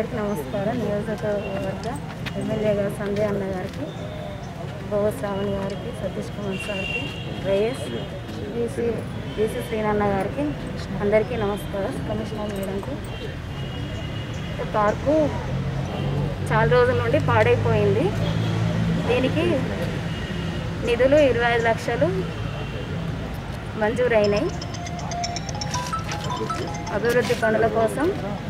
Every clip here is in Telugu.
అందరికీ నమస్కారం నియోజకవర్గ ఎమ్మెల్యే గారు సంజయ్ అన్న గారికి భోగ శ్రావణి గారికి సతీష్ కుమార్ సార్కి వైఎస్ బీసీ బీసీ శ్రీనన్న గారికి అందరికీ నమస్కారం కమిషనర్ మేడంకి ఈ పార్కు చాలా రోజుల నుండి పాడైపోయింది దీనికి నిధులు ఇరవై ఐదు లక్షలు మంజూరైనాయి అభివృద్ధి పనుల కోసం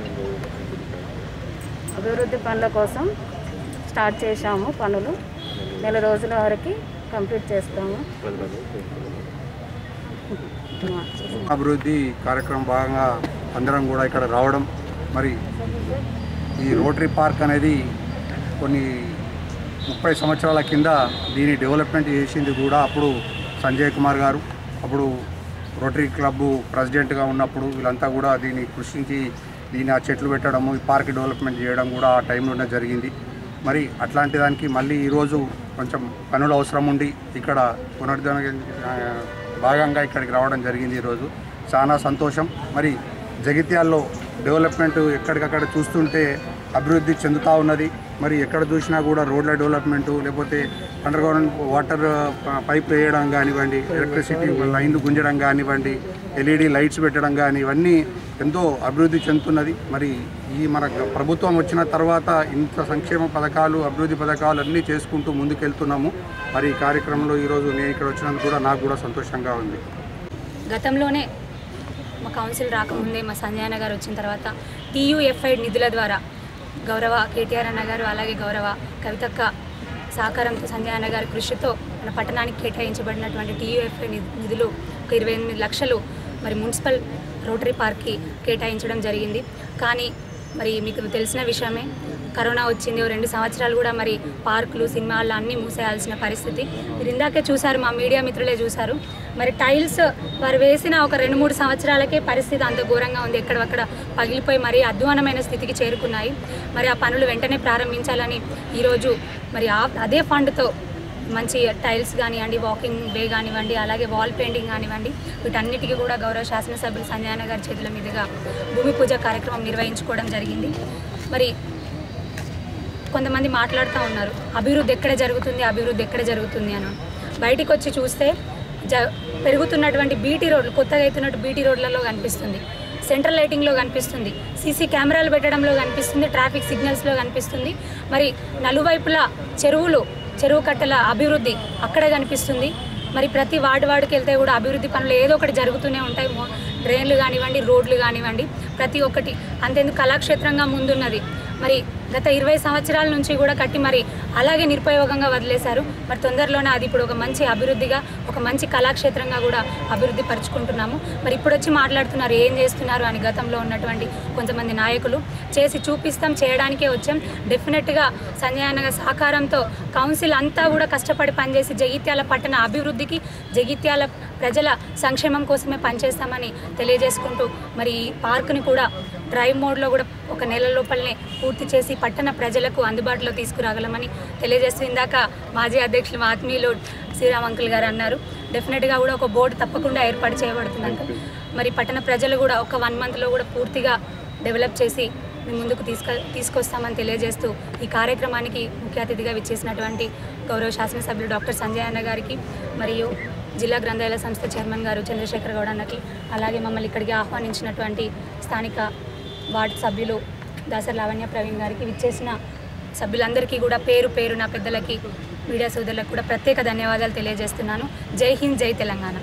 అభివృద్ధి పనుల కోసం స్టార్ట్ చేశాము పనులు నెల రోజుల వరకు కంప్లీట్ చేస్తాము అభివృద్ధి కార్యక్రమం భాగంగా అందరం కూడా ఇక్కడ రావడం మరి ఈ రోటరీ పార్క్ అనేది కొన్ని ముప్పై సంవత్సరాల కింద దీని డెవలప్మెంట్ చేసింది కూడా అప్పుడు సంజయ్ కుమార్ గారు అప్పుడు రోటరీ క్లబ్ ప్రెసిడెంట్గా ఉన్నప్పుడు వీళ్ళంతా కూడా దీన్ని కృషించి దీన్ని ఆ చెట్లు పెట్టడము ఈ పార్క్ డెవలప్మెంట్ చేయడం కూడా ఆ టైంలోనే జరిగింది మరి అట్లాంటి దానికి మళ్ళీ ఈరోజు కొంచెం పనులు అవసరం ఉండి ఇక్కడ పునరుద్ధరణ ఆ, భాగంగా ఇక్కడికి రావడం జరిగింది ఈరోజు చాలా సంతోషం మరి జగిత్యాల్లో డెవలప్మెంట్ ఎక్కడికక్కడ చూస్తుంటే అభివృద్ధి చెందుతూ ఉన్నది మరి ఎక్కడ చూసినా కూడా రోడ్ల డెవలప్మెంటు లేకపోతే అండర్ గ్రౌండ్ వాటర్ పైప్ వేయడం కానివ్వండి ఎలక్ట్రిసిటీ లైన్లు గుంజడం కానివ్వండి ఎల్ఈడి లైట్స్ పెట్టడం కానీ ఇవన్నీ ఎంతో అభివృద్ధి చెందుతున్నది మరి ఈ మన ప్రభుత్వం వచ్చిన తర్వాత ఇంత సంక్షేమ పథకాలు అభివృద్ధి పథకాలు అన్నీ చేసుకుంటూ ముందుకెళ్తున్నాము మరి ఈ కార్యక్రమంలో ఈరోజు నేను ఇక్కడ వచ్చినందుకు కూడా నాకు కూడా సంతోషంగా ఉంది గతంలోనే మా కౌన్సిల్ రాకముందే మా సంజయ్ అన్న గారు వచ్చిన తర్వాత టీయూఎఫ్ఐ నిధుల ద్వారా గౌరవ కేటీఆర్ అన్న గారు అలాగే గౌరవ కవితక్క సహకారంతో సంజయ్ అన్న గారి కృషితో మన పట్టణానికి కేటాయించబడినటువంటి టీయూఎఫ్ఐ నిధులు ఒక ఇరవై ఎనిమిది లక్షలు మరి మున్సిపల్ రోటరీ పార్క్కి కేటాయించడం జరిగింది కానీ మరి మీకు తెలిసిన విషయమే కరోనా వచ్చింది ఓ రెండు సంవత్సరాలు కూడా మరి పార్కులు సినిమాలు అన్నీ మూసేయాల్సిన పరిస్థితి మీరు ఇందాకే చూశారు మా మీడియా మిత్రులే చూశారు మరి టైల్స్ వారు వేసిన ఒక రెండు మూడు సంవత్సరాలకే పరిస్థితి అంత ఘోరంగా ఉంది ఎక్కడక్కడ పగిలిపోయి మరి అధ్వానమైన స్థితికి చేరుకున్నాయి మరి ఆ పనులు వెంటనే ప్రారంభించాలని ఈరోజు మరి ఆ- అదే ఫండ్తో మంచి టైల్స్ కానివ్వండి వాకింగ్ వే కానివ్వండి అలాగే వాల్ పెయింటింగ్ కానివ్వండి వీటన్నిటికీ కూడా గౌరవ శాసనసభ్యులు సంజయ్ అన్న గారి చేతుల మీదుగా భూమి పూజ కార్యక్రమం నిర్వహించుకోవడం జరిగింది మరి కొంతమంది మాట్లాడుతూ ఉన్నారు అభివృద్ధి ఎక్కడ జరుగుతుంది అభివృద్ధి ఎక్కడ జరుగుతుంది అని బయటికి వచ్చి చూస్తే జ పెరుగుతున్నటువంటి బీటీ రోడ్లు కొత్తగా అవుతున్నట్టు బీటీ రోడ్లలో కనిపిస్తుంది సెంట్రల్ లైటింగ్లో కనిపిస్తుంది సీసీ కెమెరాలు పెట్టడంలో కనిపిస్తుంది ట్రాఫిక్ సిగ్నల్స్లో కనిపిస్తుంది మరి నలువైపులా చెరువులు చెరువు కట్టల అభివృద్ధి అక్కడ కనిపిస్తుంది మరి ప్రతి వార్డు వార్డుకి వెళ్తే కూడా అభివృద్ధి పనులు ఏదో ఒకటి జరుగుతూనే ఉంటాయి మో- డ్రైన్లు కానివ్వండి రోడ్లు కానివ్వండి ప్రతి ఒక్కటి అంతేందుకు కళాక్షేత్రంగా ముందున్నది మరి గత ఇరవై సంవత్సరాల నుంచి కూడా కట్టి మరి అలాగే నిరుపయోగంగా వదిలేశారు మరి తొందరలోనే అది ఇప్పుడు ఒక మంచి అభివృద్ధిగా ఒక మంచి కళాక్షేత్రంగా కూడా అభివృద్ధి పరుచుకుంటున్నాము మరి ఇప్పుడు వచ్చి మాట్లాడుతున్నారు ఏం చేస్తున్నారు అని గతంలో ఉన్నటువంటి కొంతమంది నాయకులు చేసి చూపిస్తాం చేయడానికే వచ్చాం డెఫినెట్గా సంజయ్ అన్న గారి సహకారంతో కౌన్సిల్ అంతా కూడా కష్టపడి పనిచేసి జగిత్యాల పట్టణ అభివృద్ధికి జగిత్యాల ప్రజల సంక్షేమం కోసమే పనిచేస్తామని తెలియజేసుకుంటూ మరి ఈ పార్కుని కూడా డ్రైవ్ మోడ్లో కూడా ఒక నెల లోపలనే పూర్తి చేసి పట్టణ ప్రజలకు అందుబాటులో తీసుకురాగలమని తెలియజేస్తూ ఇందాక మాజీ అధ్యక్షులు మా ఆత్మీయులు శ్రీరామ్ అంకుల్ గారు అన్నారు డెఫినెట్గా కూడా ఒక బోర్డు తప్పకుండా ఏర్పాటు చేయబడుతుంది అంకుల్ మరి పట్టణ ప్రజలు కూడా ఒక వన్ మంత్లో కూడా పూర్తిగా డెవలప్ చేసి మీ ముందుకు తీసుక తీసుకొస్తామని తెలియజేస్తూ ఈ కార్యక్రమానికి ముఖ్య అతిథిగా విచ్చేసినటువంటి గౌరవ శాసనసభ్యులు డాక్టర్ సంజయ్ అన్న గారికి మరియు జిల్లా గ్రంథాలయ సంస్థ చైర్మన్ గారు చంద్రశేఖర్ గౌడ్ అన్నకి అలాగే మమ్మల్ని ఇక్కడికి ఆహ్వానించినటువంటి స్థానిక వార్డు సభ్యులు దాసరి లావణ్య ప్రవీణ్ గారికి విచ్చేసిన సభ్యులందరికీ కూడా పేరు పేరు నా పెద్దలకి మీడియా సోదరులకు కూడా ప్రత్యేక ధన్యవాదాలు తెలియజేస్తున్నాను జై హింద్ జై తెలంగాణ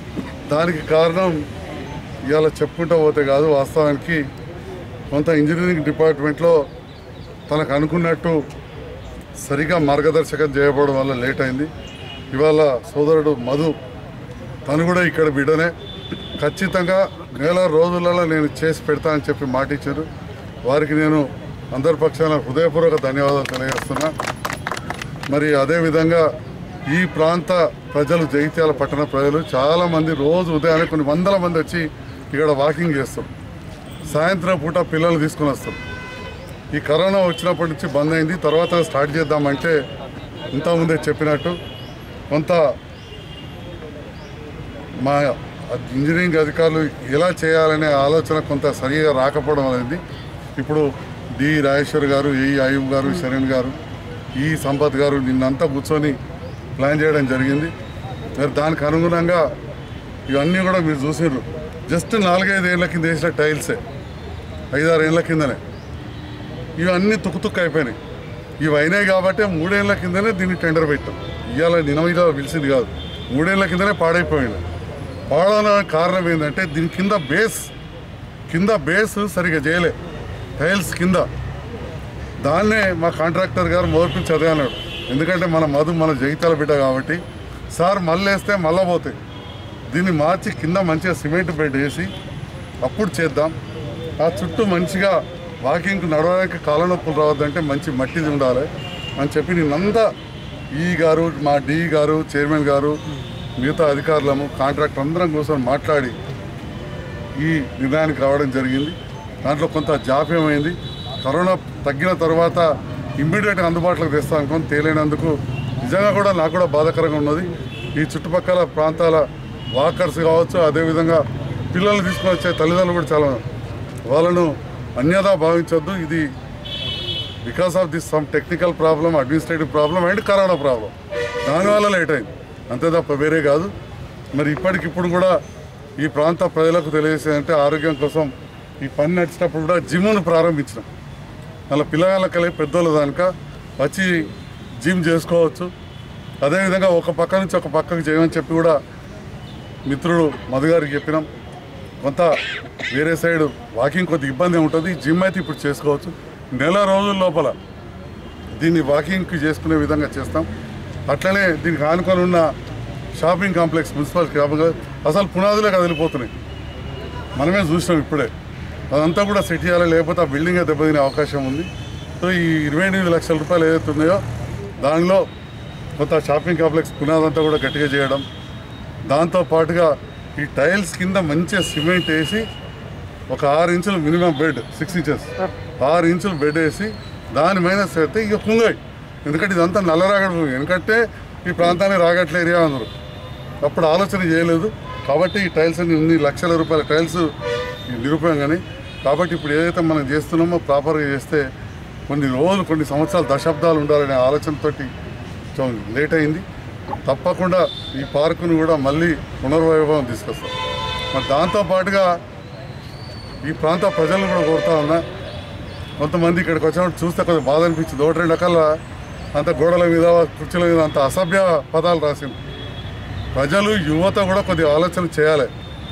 దానికి కారణం ఇవాళ చెప్పుకుంటూ పోతే కాదు వాస్తవానికి కొంత ఇంజనీరింగ్ డిపార్ట్మెంట్లో తనకు అనుకున్నట్టు సరిగా మార్గదర్శకం చేయబడడం వల్ల లేట్ అయింది ఇవాళ సోదరుడు మధు తను కూడా ఇక్కడ బిడ్డనే ఖచ్చితంగా నెల రోజులలో నేను చేసి పెడతా అని చెప్పి మాట ఇచ్చారు వారికి నేను అందరి పక్షాన హృదయపూర్వక ధన్యవాదాలు తెలియజేస్తున్నా మరి అదేవిధంగా ఈ ప్రాంత ప్రజలు జగిత్యాల పట్టణ ప్రజలు చాలామంది రోజు ఉదయాన్నే కొన్ని వందల మంది వచ్చి ఇక్కడ వాకింగ్ చేస్తాం సాయంత్రం పూట పిల్లలు తీసుకుని వస్తాం ఈ కరోనా వచ్చినప్పటి నుంచి బంద్ అయింది తర్వాత స్టార్ట్ చేద్దామంటే ఇంతకుముందే చెప్పినట్టు కొంత మా ఇంజనీరింగ్ అధికారులు ఎలా చేయాలనే ఆలోచన కొంత సరిగా రాకపోవడం అనేది ఇప్పుడు డి రాజేశ్వర్ గారు ఏ అయూబ్ గారు శరణ్ గారు ఈ సంపత్ గారు నిన్నంతా కూర్చొని ప్లాన్ చేయడం జరిగింది మరి దానికి అనుగుణంగా ఇవన్నీ కూడా మీరు చూసారు జస్ట్ నాలుగైదు ఏళ్ళ కింద వేసిన టైల్సే ఐదారు ఏళ్ళ కిందనే ఇవన్నీ తుక్కు తుక్కు అయిపోయినాయి ఇవి అయినాయి కాబట్టి మూడేళ్ల కిందనే దీన్ని టెండర్ పెట్టాం ఇవాళ నినమిగా పిలిచింది కాదు మూడేళ్ల కిందనే పాడైపోయింది పాడడానికి కారణం ఏంటంటే దీని కింద బేస్ కింద బేస్ సరిగా చేయలే టైల్స్ కింద దాన్నే మా కాంట్రాక్టర్ గారు మోర్పించి అదే అన్నాడు ఎందుకంటే మన మధు మన జగిత్యాల బిడ్డ కాబట్టి సార్ మళ్ళీ వేస్తే మళ్ళా పోతాయి దీన్ని మార్చి కింద మంచిగా సిమెంట్ బెడ్ వేసి అప్పుడు చేద్దాం ఆ చుట్టూ మంచిగా వాకింగ్కి నడవడానికి కాళ్ళ నొప్పులు రావద్దంటే మంచి మట్టిది ఉండాలి అని చెప్పి నేనంతా ఈ గారు మా డి గారు చైర్మన్ గారు మిగతా అధికారులము కాంట్రాక్టర్ అందరం కూర్చొని మాట్లాడి ఈ నిర్ణయానికి రావడం జరిగింది దాంట్లో కొంత జాప్యమైంది కరోనా తగ్గిన తర్వాత ఇమ్మీడియట్గా అందుబాటులోకి తెస్తాం అనుకొని తేలినందుకు నిజంగా కూడా నాకు కూడా బాధాకరంగా ఉన్నది ఈ చుట్టుపక్కల ప్రాంతాల వాకర్స్ కావచ్చు అదేవిధంగా పిల్లలు తీసుకొని వచ్చే తల్లిదండ్రులు కూడా చాలా వాళ్ళను అన్యదా భావించొద్దు ఇది because of this some technical problem administrative problem and corona problem దానివల్ల లేట్ అయింది అంతే తప్ప వేరే కాదు మరి ఇప్పటికిప్పుడు కూడా ఈ ప్రాంత ప్రజలకు తెలియజేసేదంటే ఆరోగ్యం కోసం ఈ పని నడిచేటప్పుడు కూడా జిమ్ను ప్రారంభించినాం అలా పిల్లగాళ్ళకి పెద్దోళ్ళ దానిక వచ్చి జిమ్ చేసుకోవచ్చు అదేవిధంగా ఒక పక్క నుంచి ఒక పక్కకు చేయమని చెప్పి కూడా మిత్రుడు మధు గారికి చెప్పినాం కొంత వేరే సైడ్ వాకింగ్ కొద్ది ఇబ్బంది ఉంటుంది జిమ్ అయితే ఇప్పుడు చేసుకోవచ్చు నెల రోజుల లోపల దీన్ని వాకింగ్కి చేసుకునే విధంగా చేస్తాం అట్లనే దీనికి ఆనుకొని ఉన్న షాపింగ్ కాంప్లెక్స్ మున్సిపల్ షాపింగ్ అసలు పునాదులే కదిలిపోతున్నాయి మనమే చూసినాం ఇప్పుడే అదంతా కూడా సెట్ చేయాలి లేకపోతే ఆ బిల్డింగ్ దెబ్బతినే అవకాశం ఉంది సో ఈ ఇరవై ఎనిమిది లక్షల రూపాయలు ఏదైతే ఉన్నాయో దానిలో కొంత షాపింగ్ కాంప్లెక్స్ పునాదంతా కూడా గట్టిగా చేయడం దాంతో పాటుగా ఈ టైల్స్ కింద మంచిగా సిమెంట్ వేసి ఒక ఆరు ఇంచులు మినిమం బెడ్ సిక్స్ ఇంచెస్ ఆరు ఇంచులు బెడ్ వేసి దాని మైనస్ అయితే ఇక కుంగాయి ఎందుకంటే ఇదంతా నల్లరాగడ భూమి ఎందుకంటే ఈ ప్రాంతానికి రాగట్ల ఏరియా అందరు అప్పుడు ఆలోచన చేయలేదు కాబట్టి ఈ టైల్స్ అన్ని ఇన్ని లక్షల రూపాయల టైల్స్ నిరుపయోగం కానీ కాబట్టి ఇప్పుడు ఏదైతే మనం చేస్తున్నామో ప్రాపర్గా చేస్తే కొన్ని రోజులు కొన్ని సంవత్సరాలు దశాబ్దాలు ఉండాలనే ఆలోచనతోటి కొంచెం లేట్ అయింది తప్పకుండా ఈ పార్కును కూడా మళ్ళీ పునర్వైభవం తీసుకొస్తాం మరి దాంతోపాటుగా ఈ ప్రాంత ప్రజలను కూడా కోరుతా ఉన్నా కొంతమంది ఇక్కడికి వచ్చినప్పుడు చూస్తే కొంచెం బాధ అనిపించింది ఒకటి రెండు రకాల అంత గోడల మీద కుర్చీల మీద అంత అసభ్య పదాలు రాసింది ప్రజలు యువత కూడా కొద్దిగా ఆలోచన చేయాలి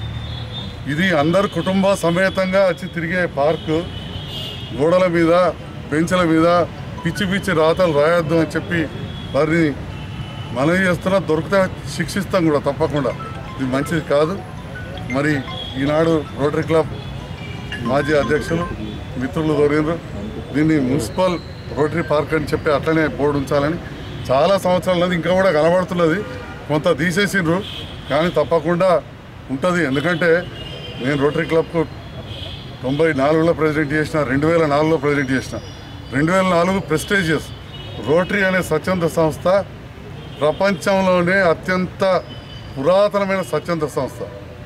ఇది అందరు కుటుంబ సమేతంగా వచ్చి తిరిగే పార్కు గోడల మీద బెంచ్ల మీద పిచ్చి పిచ్చి రాతలు రాయొద్దు అని చెప్పి వారిని మనవి చేస్తున్నా దొరికితే శిక్షిస్తాం కూడా తప్పకుండా ఇది మంచిది కాదు మరి ఈనాడు రోటరీ క్లబ్ మాజీ అధ్యక్షులు మిత్రులు కోరినారు దీన్ని మున్సిపల్ రోటరీ పార్క్ అని చెప్పి అట్లనే బోర్డు ఉంచాలని చాలా సంవత్సరాల నుంచి ఇంకా కూడా కనబడుతున్నది కొంత తీసేసిండ్రు కానీ తప్పకుండా ఉంటుంది ఎందుకంటే నేను రోటరీ క్లబ్కు తొంభై నాలుగులో ప్రెసిడెంట్ చేసిన రెండు వేల నాలుగులో ప్రెసిడెంట్ చేసిన రెండు వేల నాలుగు ప్రెస్టేజియస్ రోటరీ అనే స్వచ్ఛంద సంస్థ ప్రపంచంలోనే అత్యంత పురాతనమైన స్వచ్ఛంద సంస్థ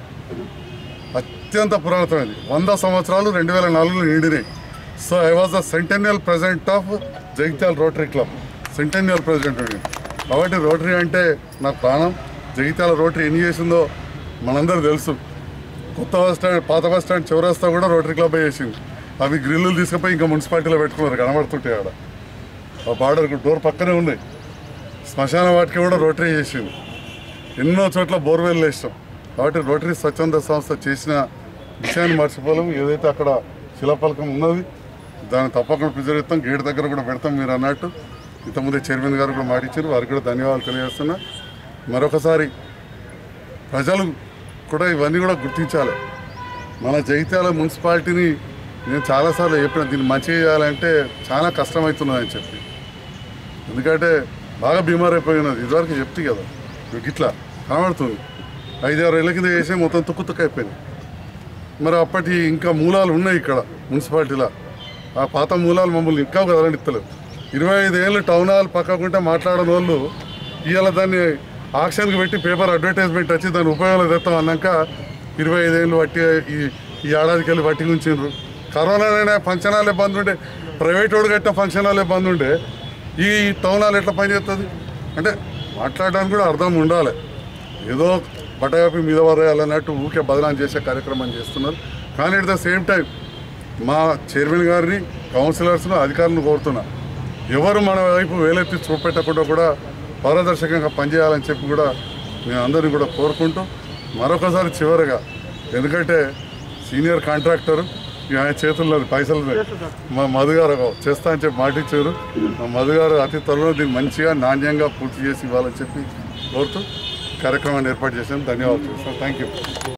అత్యంత పురాతనమైనది వంద సంవత్సరాలు రెండు వేల నాలుగులో నిండినాయి so I was the centennial president of Jagtial rotary club centennial president అండి కాబట్టి రోటరీ అంటే నా ప్రాణం జగిత్యాల రోటరీ ఎన్ని చేసిందో మనందరూ తెలుసు కొత్త బస్ స్టాండ్ పాత బస్ స్టాండ్ చివరస్తా కూడా రోటరీ క్లబ్ చేసింది అవి గ్రిల్లులు తీసుకుపోయి ఇంకా మున్సిపాలిటీలో పెట్టుకున్నారు కనబడుతుంటాయి ఆడ ఆ బార్డర్ డోర్ పక్కనే ఉన్నాయి శ్మశాన వాటికి కూడా రోటరీ చేసింది ఎన్నో చోట్ల బోర్వెల్ వేసాం కాబట్టి రోటరీ స్వచ్ఛంద సంస్థ చేసిన విషయాన్ని మర్చిపోలేం ఏదైతే అక్కడ శిలాఫలకం ఉన్నది దాన్ని తప్పకుండా ప్రిజర్వ్ చేస్తాం గేట్ దగ్గర కూడా పెడతాం మీరు అన్నట్టు ఇంతకుముందే చైర్మన్ గారు కూడా మాటిచ్చారు వారికి కూడా ధన్యవాదాలు తెలియజేస్తున్నా మరొకసారి ప్రజలు కూడా ఇవన్నీ కూడా గుర్తించాలి మన జగిత్యాల మున్సిపాలిటీని నేను చాలాసార్లు చెప్పిన దీన్ని మంచిగా చేయాలంటే చాలా కష్టమవుతున్నదని చెప్పి ఎందుకంటే బాగా బీమార్ అయిపోయినది ఇదివరకు చెప్తే కదా మీకు ఇట్లా కనబడుతుంది ఐదారు ఏళ్ళ కింద చేసి మొత్తం తుక్కు తుక్కు అయిపోయింది మరి అప్పటి ఇంకా మూలాలు ఉన్నాయి ఇక్కడ మున్సిపాలిటీలో ఆ పాత మూలాలు మమ్మల్ని ఇంకా కదలనిస్తలేవు ఇరవై ఐదు ఏళ్ళు టౌన్ హాల్ పక్కకుంటే మాట్లాడని వాళ్ళు ఇవాళ దాన్ని ఆక్షన్కి పెట్టి పేపర్ అడ్వర్టైజ్మెంట్ వచ్చి దాన్ని ఉపయోగంలో తెస్తాం అన్నాక ఇరవై ఐదు ఏళ్ళు బట్టి ఈ ఈ ఏడాదికి వెళ్ళి బట్టి ఉంచిండ్రు కరోనాలోనే ఫంక్షన్ హాలే బంద్ ఉండే ప్రైవేట్ వాడు కట్టిన ఫంక్షన్ హాలే బంద్ ఉండే ఈ టౌన్ హాల్ ఎట్లా పనిచేస్తుంది అంటే మాట్లాడడానికి కూడా అర్థం ఉండాలి ఏదో బట్టగాపి మీద వరేయాలన్నట్టు ఊకే బదనాలు చేసే కార్యక్రమం చేస్తున్నారు కానీ అట్ ద సేమ్ టైం మా చైర్మన్ గారిని కౌన్సిలర్స్ను అధికారులను కోరుతున్నా ఎవరు మన వైపు వేలెత్తి చూపెట్టకుండా కూడా పారదర్శకంగా పనిచేయాలని చెప్పి కూడా నేను అందరినీ కూడా కోరుకుంటూ మరొకసారి చివరిగా ఎందుకంటే సీనియర్ కాంట్రాక్టర్ ఇక ఆయన చేతుల్లో పైసలు ఉన్నాయి. మా మధు గారు చేస్తా అని చెప్పి మాటిచ్చారు మా మధు గారు అతి త్వరలో దీన్ని మంచిగా నాణ్యంగా పూర్తి చేసి ఇవ్వాలని చెప్పి కోరుతూ కార్యక్రమాన్ని ఏర్పాటు చేశాను ధన్యవాదాలు థ్యాంక్ యూ